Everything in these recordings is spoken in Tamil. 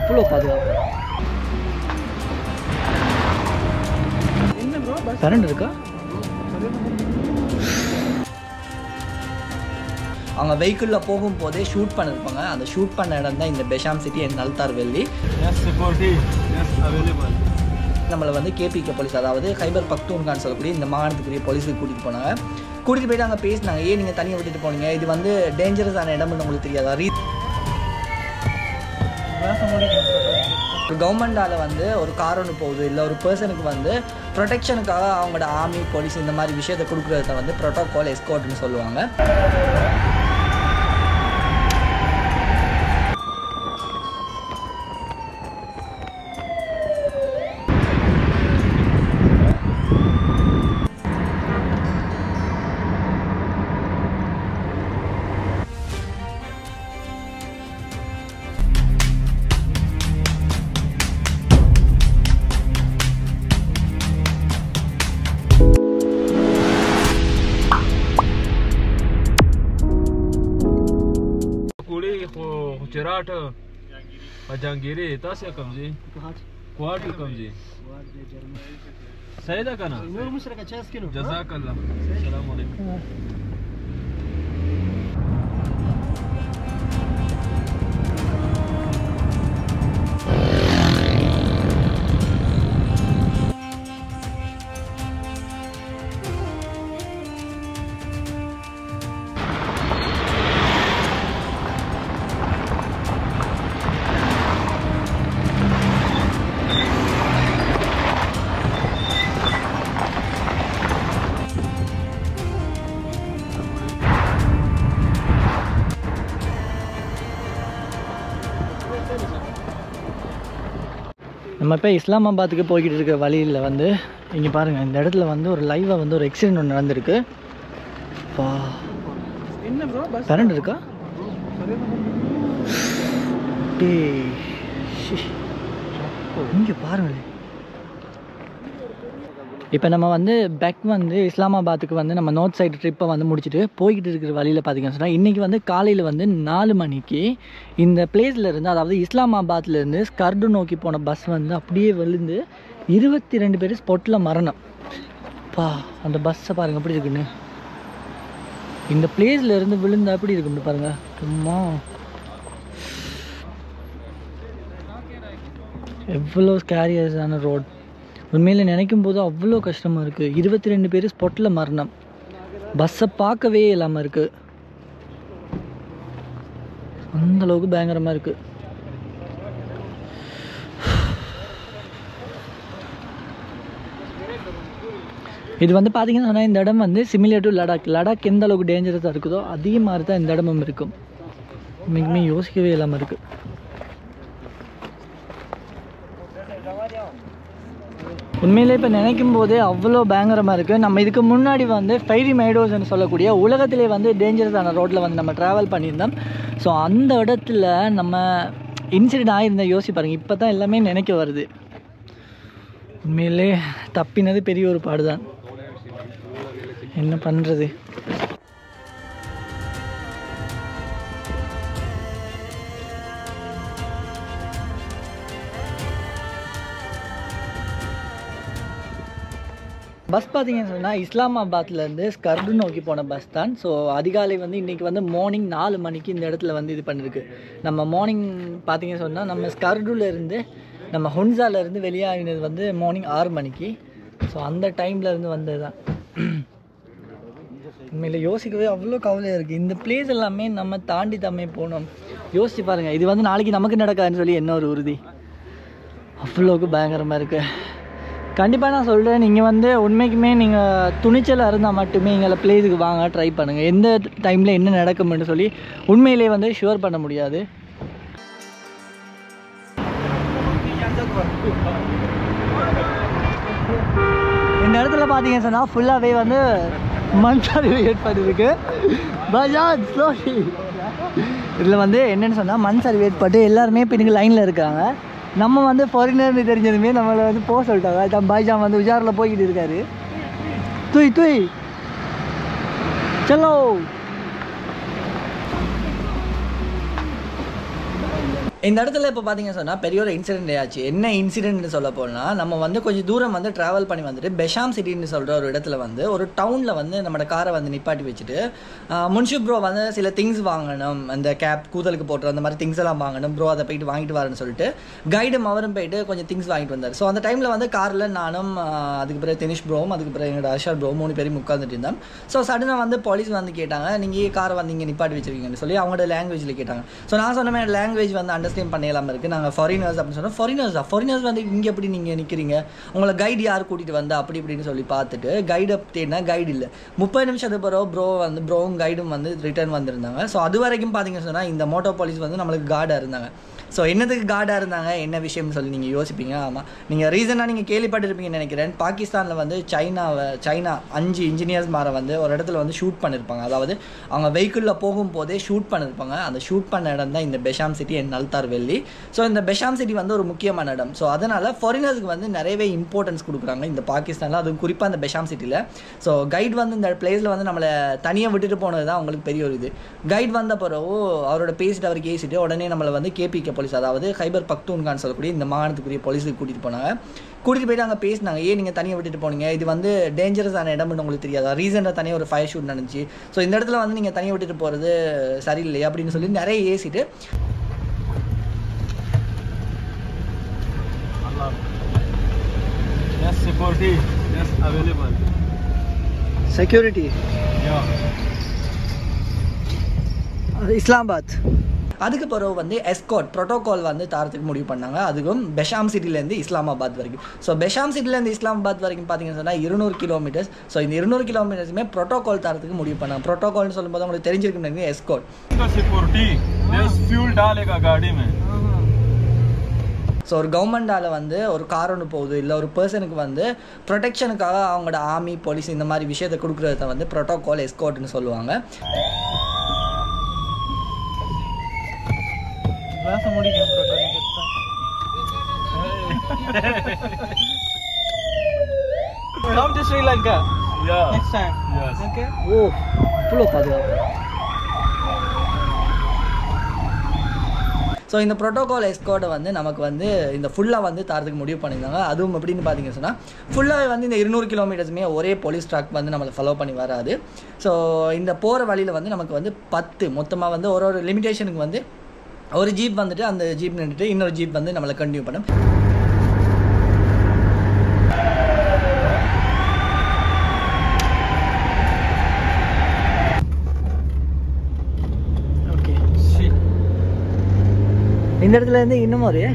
அவ்வளோ பாதுகாப்பு கரண்ட் இருக்கா அவங்க வெஹிக்கிளில் போகும்போதே ஷூட் பண்ணிருப்பாங்க அந்த ஷூட் பண்ண இடம் தான் இந்த Besham city and Naltar valley Yes, security. Yes, available. நம்மளை வந்து கேபிகே போலீஸ் அதாவது ஹைபர் பக்தூன்கான்னு சொல்லக்கூடிய இந்த மாகாணத்துக்குரிய போலீஸுக்கு கூட்டிகிட்டு போனாங்க கூட்டிகிட்டு போயிட்டு அங்கே பேசினாங்க ஏன் நீங்கள் தனியாக விட்டுட்டு போனீங்க இது வந்து டேஞ்சரஸான இடம்னு உங்களுக்கு தெரியாதா ரீ ஒரு கவர்மெண்டால் வந்து ஒரு கார் ஒன்று போகுது இல்லை ஒரு பர்சனுக்கு வந்து ப்ரொடெக்ஷனுக்காக அவங்களோட ஆர்மி போலீஸ் இந்த மாதிரி விஷயத்தை கொடுக்குறத வந்து ப்ரோட்டோகால் எஸ்கோர்ட்னு சொல்லுவாங்க कुड़ी खो चिराट जहांगीरी तास या कमजी क्वाट कमजी सही था ना जजाकल्ला सलाम अलैकुम நம்ம இப்போ இஸ்லாமாபாத்துக்கு போய்கிட்டு இருக்க வழியில் வந்து இங்கே பாருங்கள் இந்த இடத்துல வந்து ஒரு லைவாக வந்து ஒரு ஆக்சிடென்ட் ஒன்று நடந்திருக்கு பா கரண்ட் இருக்கா டேய் இங்கே பாருங்களேன் இப்போ நம்ம வந்து பேக் வந்து இஸ்லாமாபாத்துக்கு வந்து நம்ம நார்த் சைடு ட்ரிப்பை வந்து முடிச்சுட்டு போய்கிட்டு இருக்கிற வழியில் பார்த்தீங்கன்னு சொன்னால் இன்றைக்கி வந்து காலையில் வந்து நாலு மணிக்கு இந்த பிளேஸில் இருந்து அதாவது இஸ்லாமாபாத்ல இருந்து ஸ்கர்டு நோக்கி போன பஸ் வந்து அப்படியே விழுந்து இருபத்தி ரெண்டு பேர் ஸ்பாட்டில் மரணம் பா அந்த பஸ்ஸை பாருங்கள் எப்படி இருக்குன்னு இந்த பிளேஸில் இருந்து விழுந்தா எப்படி இருக்குன்னு பாருங்க சும்மா எவ்வளோ ஸ்கேரியஸான ரோட் உண்மையில் நினைக்கும் போது அவ்வளோ கஷ்டமாக இருக்குது இருபத்தி ரெண்டு பேர் ஸ்பாட்டில் மரணம் பஸ்ஸை பார்க்கவே இல்லாமல் இருக்குது அந்த அளவுக்கு பயங்கரமாக இருக்குது இது வந்து பார்த்தீங்கன்னா சொன்னா இந்த இடம் வந்து சிமிலர் டு லடாக் லடாக் எந்த அளவுக்கு டேஞ்சரஸாக இருக்குதோ அதே மாதிரி தான் இந்த இடமும் இருக்கும் மிகுமே யோசிக்கவே இல்லாமல் இருக்குது உண்மையிலே இப்போ நினைக்கும் போதே அவ்வளோ பயங்கரமாக இருக்குது நம்ம இதுக்கு முன்னாடி வந்து ஃபைரி மைடோஸ்னு சொல்லக்கூடிய உலகத்திலே வந்து டேஞ்சரஸான ரோட்டில் வந்து நம்ம ட்ராவல் பண்ணியிருந்தோம் ஸோ அந்த இடத்துல நம்ம இன்சிடென்ட் ஆகியிருந்தா யோசிச்சு பாருங்க இப்போ தான் எல்லாமே நினைக்க வருது உண்மையிலே தப்பினது பெரிய ஒரு பாடுதான் என்ன பண்ணுறது பஸ் பார்த்தீங்கன்னு சொன்னால் இஸ்லாமாபாத்லேருந்து ஸ்கர்டு நோக்கி போன பஸ் தான் ஸோ அதிகாலை வந்து இன்றைக்கி வந்து மார்னிங் நாலு மணிக்கு இந்த இடத்துல வந்து இது பண்ணிருக்கு நம்ம மார்னிங் பார்த்தீங்கன்னு சொன்னால் நம்ம ஸ்கர்டுலேருந்து நம்ம ஹொன்சாலேருந்து வெளியாகினது வந்து மார்னிங் ஆறு மணிக்கு ஸோ அந்த டைமில் இருந்து வந்தது தான் உண்மையில் யோசிக்கவே அவ்வளோ கவலையாக இருக்குது இந்த பிளேஸ் எல்லாமே நம்ம தாண்டி தாமே போனோம் யோசிச்சு பாருங்கள் இது வந்து நாளைக்கு நமக்கு நடக்காதுன்னு சொல்லி என்ன ஒரு உறுதி அவ்வளோக்கு பயங்கரமாக இருக்குது கண்டிப்பாக நான் சொல்கிறேன் நீங்கள் வந்து உண்மைக்குமே நீங்கள் துணிச்சலாக இருந்தால் மட்டுமே எங்களை பிளேஸுக்கு வாங்க ட்ரை பண்ணுங்கள் எந்த டைமில் என்ன நடக்கும்னு சொல்லி உண்மையிலே வந்து ஷுவர் பண்ண முடியாது இந்த இடத்துல பார்த்தீங்க சொன்னால் ஃபுல்லாகவே வந்து மண் சரிவு ஏற்பட்டிருக்கு பஜாஜ் ஸ்லோஷி இதில் வந்து என்னென்னு சொன்னால் மண் சரிவு ஏற்பட்டு எல்லாருமே இப்போ இன்றைக்கி லைனில் இருக்காங்க நம்ம வந்து ஃபாரினர்னு தெரிஞ்சதுமே நம்மளை வந்து போக சொல்லிட்டாங்க அதான் பாய்ஜான் வந்து உஜாரில் போய்கிட்டு இருக்காரு துய் துய் சலோ இந்த இடத்துல இப்போ பார்த்தீங்கன்னு சொன்னால் பெரிய ஒரு இன்சிடென்ட் ஆச்சு என்ன இன்சிடென்ட்னு சொல்ல போனால் நம்ம வந்து கொஞ்சம் தூரம் வந்து ட்ராவல் பண்ணி வந்துட்டு பெஷாம் சிட்டின்னு சொல்கிற ஒரு இடத்துல வந்து ஒரு டவுனில் வந்து நம்மளோட காரை வந்து நிப்பாட்டி வச்சுட்டு முன்ஷி ப்ரோ வந்து சில திங்ஸ் வாங்கணும் அந்த கேப் கூதலுக்கு போட்டுற அந்த மாதிரி திங்ஸ் எல்லாம் வாங்கணும் ப்ரோ அதை போயிட்டு வாங்கிட்டு வரேன்னு சொல்லிட்டு கைடும் அவரும் போயிட்டு கொஞ்சம் திங்ஸ் வாங்கிட்டு வந்தார் ஸோ அந்த டைமில் வந்து காரில் நானும் ஆஹ், அதுக்கு பிறகு தினிஷ் ப்ரோவும் அதுக்கு பிறகு எங்களோட அஷார் ப்ரோ மூணு பேரும் உட்காந்துட்டு இருந்தோம் ஸோ சடனாக வந்து போலீஸ் வந்து கேட்டாங்க நீங்கள் காரை வந்து இங்கே நிப்பாட்டி வச்சிருக்கீங்கன்னு சொல்லி அவங்களோட லாங்குவேஜில் கேட்டாங்க ஸோ நான் சொன்ன மாதிரி லாங்குவேஜ் வந்து அண்டர்ஸ்டாண்ட் பண்ணிடலாம இருக்குது நாங்கள் ஃபாரினர்ஸ் அப்படின்னு சொன்னோம் ஃபாரினர்ஸா ஃபாரினர்ஸ் வந்து இங்கே எப்படி நீங்கள் நிற்கிறீங்க உங்களை கைடு யார் கூட்டிகிட்டு வந்தா அப்படி இப்படின்னு சொல்லி பார்த்துட்டு கைடை தேடினா கைடு இல்லை முப்பது நிமிஷத்துக்கு பிறகு ப்ரோ வந்து ப்ரோவும் கைடும் வந்து ரிட்டர்ன் வந்திருந்தாங்க ஸோ அது வரைக்கும் பார்த்தீங்கன்னு சொன்னால் இந்த மோட்டோ போலீஸ் வந்து நம்மளுக்கு கார்டாக இருந்தாங்க ஸோ என்னதுக்கு கார்டாக இருந்தாங்க என்ன விஷயம்னு சொல்லி நீங்கள் யோசிப்பீங்க ஆமாம் நீங்கள் ரீசனாக நீங்கள் கேள்விப்பட்டிருப்பீங்கன்னு நினைக்கிறேன் பாகிஸ்தானில் வந்து சைனாவை சைனா அஞ்சு இன்ஜினியர்ஸ் மாரை வந்து ஒரு இடத்துல வந்து ஷூட் பண்ணியிருப்பாங்க அதாவது அவங்க வெஹிக்கிளில் போகும்போதே ஷூட் பண்ணியிருப்பாங்க அந்த ஷூட் பண்ண இடம் தான் இந்த பெஷாம் சிட்டி என் நல்தார் வெள்ளி ஸோ இந்த பெஷாம் சிட்டி வந்து ஒரு முக்கியமான இடம் ஸோ அதனால் ஃபாரினர்ஸ்க்கு வந்து நிறையவே இம்பார்ட்டன்ஸ் கொடுக்குறாங்க இந்த பாகிஸ்தானில் அதுவும் குறிப்பாக இந்த பெஷாம் சிட்டியில் ஸோ கைட் வந்து இந்த பிளேஸில் வந்து நம்மளை தனியாக விட்டுட்டு போனது தான் அவங்களுக்கு பெரிய ஒரு இது கைட் வந்த பிறகு அவரோட பேசிட்டு அவர் கேசிட்டு உடனே நம்மளை வந்து கேபிகே போலீஸ் அதாவது ஹைபர் பக்தூன்கான் சொல்லக்கூடிய இந்த மாகாணத்துக்குரிய போலீஸுக்கு கூட்டிகிட்டு போனாங்க கூட்டிகிட்டு போயிட்டு அங்கே பேசினாங்க ஏன் நீங்கள் தனியாக விட்டுட்டு போனீங்க இது வந்து டேஞ்சரஸான இடம்னு உங்களுக்கு தெரியாதா ரீசெண்டாக தனியாக ஒரு ஃபயர் ஷூட் நடந்துச்சு ஸோ இந்த இடத்துல வந்து நீங்கள் தனியாக விட்டுட்டு போகிறது சரியில்லை அப்படின்னு சொல்லி நிறைய ஏசிட்டு Allah. Yes, security. Yes, available. Security Yeah. Islamabad அதுக்கு பிறகு வந்து எஸ்காட் ப்ரோட்டோகால் வந்து தாரத்துக்கு முடிவு பண்ணாங்க அதுவும் பெஷாம் சிட்டிலேருந்து இஸ்லாமாபாத் வரைக்கும் ஸோ பெஷாம் சிட்டிலேருந்து இஸ்லாமாபாத் வரைக்கும் பார்த்தீங்கன்னு சொன்னால் இருநூறு கிலோமீட்டர்ஸ் ஸோ இந்த இருநூறு கிலோமீட்டர்ஸுமே ப்ரோட்டோகால் தாரத்துக்கு முடிவு பண்ணாங்க ப்ரோட்டோகால்னு சொல்லும்போது உங்களுக்கு தெரிஞ்சிருக்கும் நினைக்கிறேன் எஸ்காட் का सिक्योरिटी यस फ्यूल डालेगा गाड़ी में ஸோ ஒரு கவர்மெண்டால் வந்து ஒரு கார் ஒன்று போகுது இல்லை ஒரு பர்சனுக்கு வந்து ப்ரொடெக்ஷனுக்காக அவங்களோட ஆர்மி போலீஸ் இந்த மாதிரி விஷயத்தை கொடுக்குறத வந்து ப்ரோட்டோகால் எஸ்காட்னு சொல்லுவாங்க Glass முடிக்க Come to Sri Lanka Yeah. next time. Yes. Okay. ஓ இவ்வளோ பாதுகாப்பு ஸோ இந்த ப்ரோட்டோகால் எஸ்கோட்டை வந்து நமக்கு வந்து இந்த ஃபுல்லாக வந்து தரதுக்கு முடிவு பண்ணியிருந்தாங்க அதுவும் எப்படின்னு பார்த்தீங்கன்னு சொன்னால் ஃபுல்லாகவே வந்து இந்த இருநூறு கிலோமீட்டர்ஸுமே ஒரே போலீஸ் ட்ராக் வந்து நம்மளை ஃபாலோ பண்ணி வராது ஸோ இந்த போகிற வழியில் வந்து நமக்கு வந்து பத்து மொத்தமாக வந்து ஒரு ஒரு லிமிடேஷனுக்கு வந்து ஒரு ஜீப் வந்துட்டு அந்த ஜீப் நின்றுட்டு இன்னொரு ஜீப் வந்து நம்மளை கண்டினியூ பண்ணும் ஓகே இந்த இடத்துல இருந்து இன்னும் ஒரு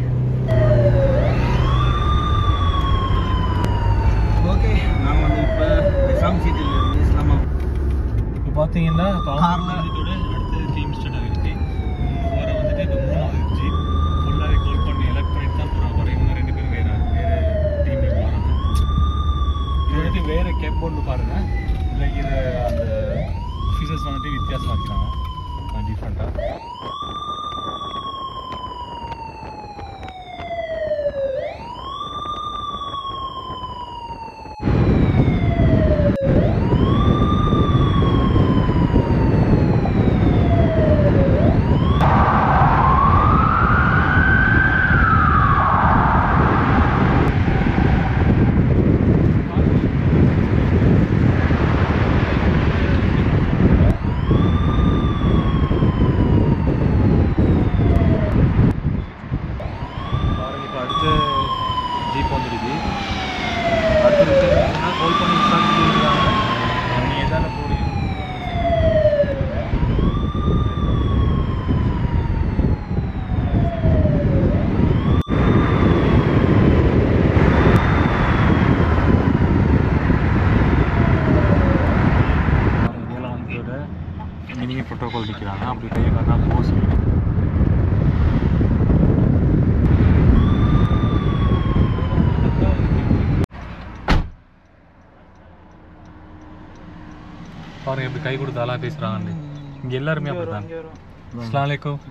ஓகே நான் வந்து இப்போ நிசாம் சிட்டியில் இருந்து இஸ்லாமா இப்போ பார்த்தீங்கன்னா கார்ல- அடுத்து டீம் ஸ்டார்ட் ஆகிருக்கு வர வந்துட்டு இப்போ மூணாவது ஜீப் ஃபுல்லாகவே கால் பண்ணி எலக்ட் பண்ணிட்டு தான் போகிறாங்க வர இன்னும் ரெண்டு பேரும் வேறு வேறு டீமில் வராங்க இது வந்துட்டு வேறு கேப் ஒன்று பாருங்க இதில் இது அந்த ஃபீச்சர்ஸ் வந்துட்டு வித்தியாசமாக வைக்கிறாங்க டிஃப்ரெண்ட்டாக பாருங்க இப்போ அடுத்த ஜீப் வந்துடுது அடுத்து கால் பண்ணி விசாரிச்சு கொடுக்குறாங்க நீ எதான போறீங்க இதெல்லாம் வந்து இதோட மினி ப்ரோட்டோகால் நிற்கிறாங்க அப்படி கையை காட்டினா போஸ் பாருங்க எப்படி கை கொடுத்து ஆளா பேசுறாங்கன்னு இங்க எல்லாருமே அப்படிதான் அஸ்ஸலாமு அலைக்கும்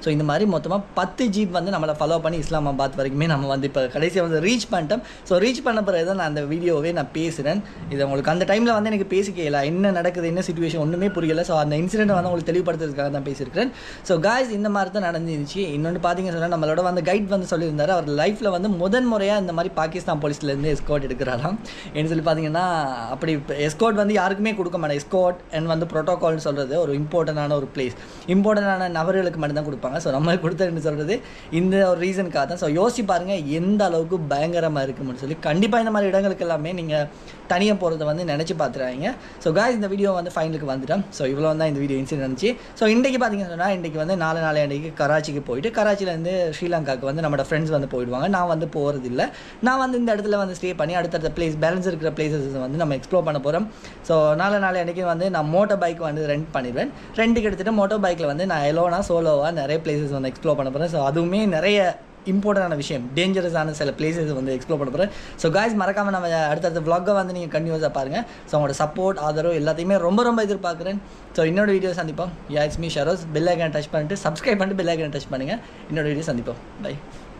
ஸோ இந்த மாதிரி மொத்தமாக பத்து ஜீப் வந்து நம்மளை ஃபாலோ பண்ணி இஸ்லாமாபாத் வரைக்குமே நம்ம வந்து இப்போ கடைசியாக வந்து ரீச் பண்ணிட்டோம் ஸோ ரீச் பண்ண பிறகு தான் நான் அந்த வீடியோவே நான் பேசுகிறேன் இது உங்களுக்கு அந்த டைமில் வந்து எனக்கு பேசிக்கல என்ன நடக்குது என்ன சுச்சுவேஷன் ஒன்றுமே புரியல ஸோ அந்த இன்சிடென்ட் வந்து உங்களுக்கு தெளிவுபடுத்துறதுக்காக தான் பேசியிருக்கிறேன் ஸோ காய்ஸ் இந்த மாதிரி தான் நடந்துருந்துச்சு இன்னொன்று பார்த்தீங்கன்னு சொன்னால் நம்மளோட வந்து கைட் வந்து சொல்லியிருந்தாரு அவர் லைஃப்பில் வந்து முதன் முறையாக இந்த மாதிரி பாகிஸ்தான் போலீஸ்லேருந்து எஸ்கோட் எடுக்கிறாராம் என்ன சொல்லி பார்த்தீங்கன்னா அப்படி எஸ்கோட் வந்து யாருக்குமே கொடுக்க மாட்டேன் எஸ்கோட் அண்ட் வந்து ப்ரோட்டோகால்னு சொல்கிறது ஒரு இம்பார்ட்டண்டான ஒரு பிளேஸ் இம்பார்ட்டண்டான நபர்களுக்கு மட்டும்தான் கொடுப்பாங்க ஸோ நம்ம கொடுத்ததுன்னு சொல்கிறது இந்த ஒரு ரீசனுக்காக தான் ஸோ யோசிச்சு பாருங்கள் எந்த அளவுக்கு பயங்கரமாக இருக்குன்னு சொல்லி கண்டிப்பாக இந்த மாதிரி இடங்களுக்கு எல்லாமே நீங்கள் தனியாக போகிறத வந்து நினச்சி பார்த்துறாங்க ஸோ காய்ஸ் இந்த வீடியோ வந்து ஃபைனலுக்கு வந்துட்டோம் ஸோ இவ்வளோ தான் இந்த வீடியோ இன்சிடென்ட் இருந்துச்சு ஸோ இன்றைக்கி பார்த்தீங்கன்னா சொன்னால் இன்றைக்கி வந்து நாலு நாலு அன்றைக்கி கராச்சிக்கு போயிட்டு கராச்சியிலேருந்து ஸ்ரீலங்காவுக்கு வந்து நம்மளோட ஃப்ரெண்ட்ஸ் வந்து போயிடுவாங்க நான் வந்து போகிறது இல்லை நான் வந்து இந்த இடத்துல வந்து ஸ்டே பண்ணி அடுத்தடுத்த பிளேஸ் பேலன்ஸ் இருக்கிற பிளேசஸ் வந்து நம்ம எக்ஸ்ப்ளோர் பண்ண போகிறோம் ஸோ நாலு நாலு அன்றைக்கி வந்து நான் மோட்டோ பைக் வந்து ரெண்ட் பண்ணிடுவேன் ரெண்டுக்கு எடுத்துகிட்டு மோட்டோ பைக்கில் வந்து நான் எலோனா சோலோவாக நிறைய பிளேசஸ் வந்து எக்ஸ்ப்ளோர் பண்ண போகிறேன் ஸோ அதுவுமே நிறைய இம்பார்ட்டண்டான விஷயம் டேஞ்சரஸான சில பிளேசஸ் வந்து எக்ஸ்ப்ளோர் பண்ண போகிறேன் ஸோ காய்ஸ் மறக்காமல் நம்ம அடுத்தடுத்த vlog-அ வந்து நீங்கள் கண்டினியூஸாக பாருங்கள் ஸோ உங்களோட சப்போர்ட் ஆதரவு எல்லாத்தையுமே ரொம்ப ரொம்ப எதிர்பார்க்குறேன் ஸோ இன்னொரு வீடியோ சந்திப்போம் yeah it's me Sharoz bell icon touch பண்ணிட்டு சப்ஸ்கிரைப் பண்ணிட்டு பெல் ஐக்கன் டச் பண்ணுங்கள் இன்னொரு வீடியோ சந்திப்போம் பை